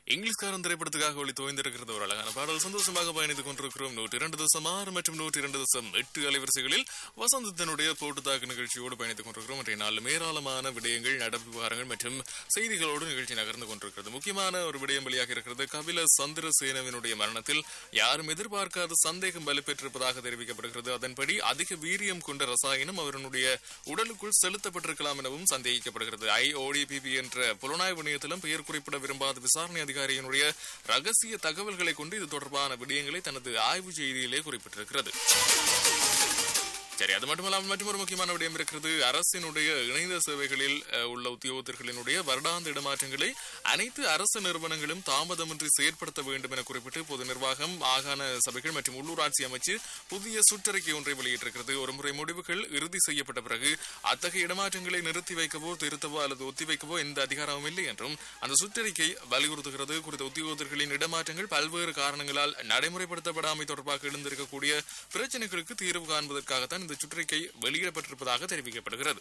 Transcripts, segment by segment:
இங்கிலீஷ்காரன் திரைப்படத்துக்காக ஒளி தோய்ந்திருக்கிறது ஒரு அழகான பாடல் சந்தோஷமாக பயணித்துக் கொண்டிருக்கிறோம் நூற்றி இரண்டு தசம் ஆறு மற்றும் நூற்றி இரண்டு தசம் எட்டு அலைவரிசைகளில் வசந்தத்தினுடைய போட்டுத்தாக்கு நிகழ்ச்சியோடு பயணித்துக் கொண்டிருக்கிறோம் இன்றைய நாளில் ஏராளமான விடயங்கள் நடப்பு விவகாரங்கள் மற்றும் செய்திகளோடு நிகழ்ச்சி நகர்ந்து கொண்டிருக்கிறது முக்கியமான ஒரு விடயம் வெளியாக இருக்கிறது கபில சந்திரசேனவினுடைய மரணத்தில் யாரும் எதிர்பார்க்காத சந்தேகம் வலுப்பெற்றிருப்பதாக தெரிவிக்கப்படுகிறது அதன்படி அதிக வீரியம் கொண்ட ரசாயனம் அவருடைய உடலுக்குள் செலுத்தப்பட்டிருக்கலாம் எனவும் சந்தேகிக்கப்படுகிறது ஐஓடிபிபி என்ற புலனாய்வு நிலையத்திலும் பெயர் குறிப்பிட விரும்பாத விசாரணை அதிகாரியினுடைய ரகசிய தகவல்களை கொண்டு இது தொடர்பான விடயங்களை தனது ஆய்வு செய்தியிலே குறிப்பிட்டிருக்கிறது சரி அது மட்டுமல்லாமல் மற்றொரு முக்கியமான விடயம் இருக்கிறது அரசினுடைய இணைந்த சேவைகளில் அஹ், உள்ள உத்தியோகத்தர்களினுடைய வருடாந்த இடமாற்றங்களை அனைத்து அரசு நிறுவனங்களும் தாமதமின்றி செயற்படுத்த வேண்டும் என குறிப்பிட்டு பொது நிர்வாகம் மாகாண சபைகள் மற்றும் உள்ளூராட்சி அமைச்சு புதிய சுற்றறிக்கை ஒன்றை வெளியிட்டிருக்கிறது ஒருமுறை முடிவுகள் இறுதி செய்யப்பட்ட பிறகு அத்தகைய இடமாற்றங்களை நிறுத்தி வைக்கவோ திருத்தவோ அல்லது ஒத்திவைக்கவோ எந்த அதிகாரமும் இல்லை என்றும் அந்த சுற்றறிக்கை வலியுறுத்துகிறது குறித்த உத்தியோகத்தர்களின் இடமாற்றங்கள் பல்வேறு காரணங்களால் நடைமுறைப்படுத்தப்படாமை தொடர்பாக எழுந்திருக்கக்கூடிய பிரச்சனைகளுக்கு தீர்வு காண்பதற்காகத்தான் இந்த சுற்றறிக்கை வெளியிடப்பட்டிருப்பதாக தெரிவிக்கப்படுகிறது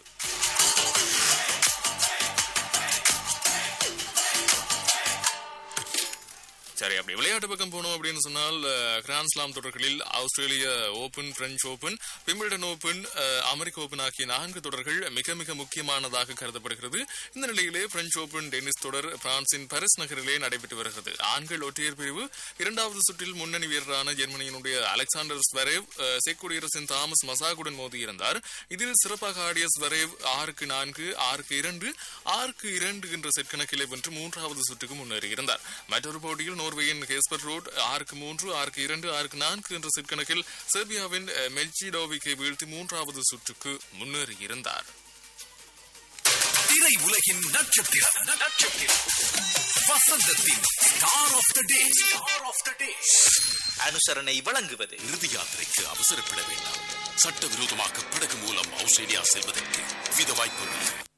சரி அப்படி விளையாட்டு பக்கம் போனோம் அப்படின்னு சொன்னால் அஹ், கிராண்ட் ஸ்லாம் தொடர்களில் ஆஸ்திரேலிய open French open Wimbledon open அஹ், அமெரிக்க ஓபன் ஆகிய நான்கு தொடர்கள் மிக மிக முக்கியமானதாக கருதப்படுகிறது இந்த நிலையிலே பிரெஞ்சு ஓபன் டென்னிஸ் தொடர் பிரான்சின் பாரிஸ் நகரிலே நடைபெற்று வருகிறது ஆண்கள் ஒற்றையர் பிரிவு இரண்டாவது சுற்றில் முன்னணி வீரரான ஜெர்மனியினுடைய அலெக்சாண்டர் ஸ்வரேவ் அஹ், செக் குடியரசின் தாமஸ் மசாகுடன் மோதியிருந்தார் இதில் சிறப்பாக ஆடிய ஸ்வரேவ் ஆறுக்கு நான்கு ஆறுக்கு இரண்டு ஆறுக்கு இரண்டு என்ற செட் கணக்கிலே வென்று மூன்றாவது சுற்றுக்கு முன்னேறியிருந்தார் மற்றொரு போட்டியில் நோர்வேயின் ஹேஸ்பர் ரோட் ஆறுக்கு மூன்று ஆறுக்கு இரண்டு ஆறுக்கு நான்கு என்ற செட் கணக்கில் செர்பியாவின் அஹ், மெல்ச்சிடோவிக்கை வீழ்த்தி மூன்றாவது சுற்றுக்கு முன்னேறியிருந்தார் திரை உலகின் நட்சத்திரம் நட்சத்திரம் வசந்தத்தின் star of the day star of the day அனுசரணை வழங்குவது இறுதி யாத்திரைக்கு அவசரப்பட வேண்டாம் சட்டவிரோதமாக படகு மூலம் ஆஸ்திரேலியா செல்வதற்கு வித வாய்ப்புகள்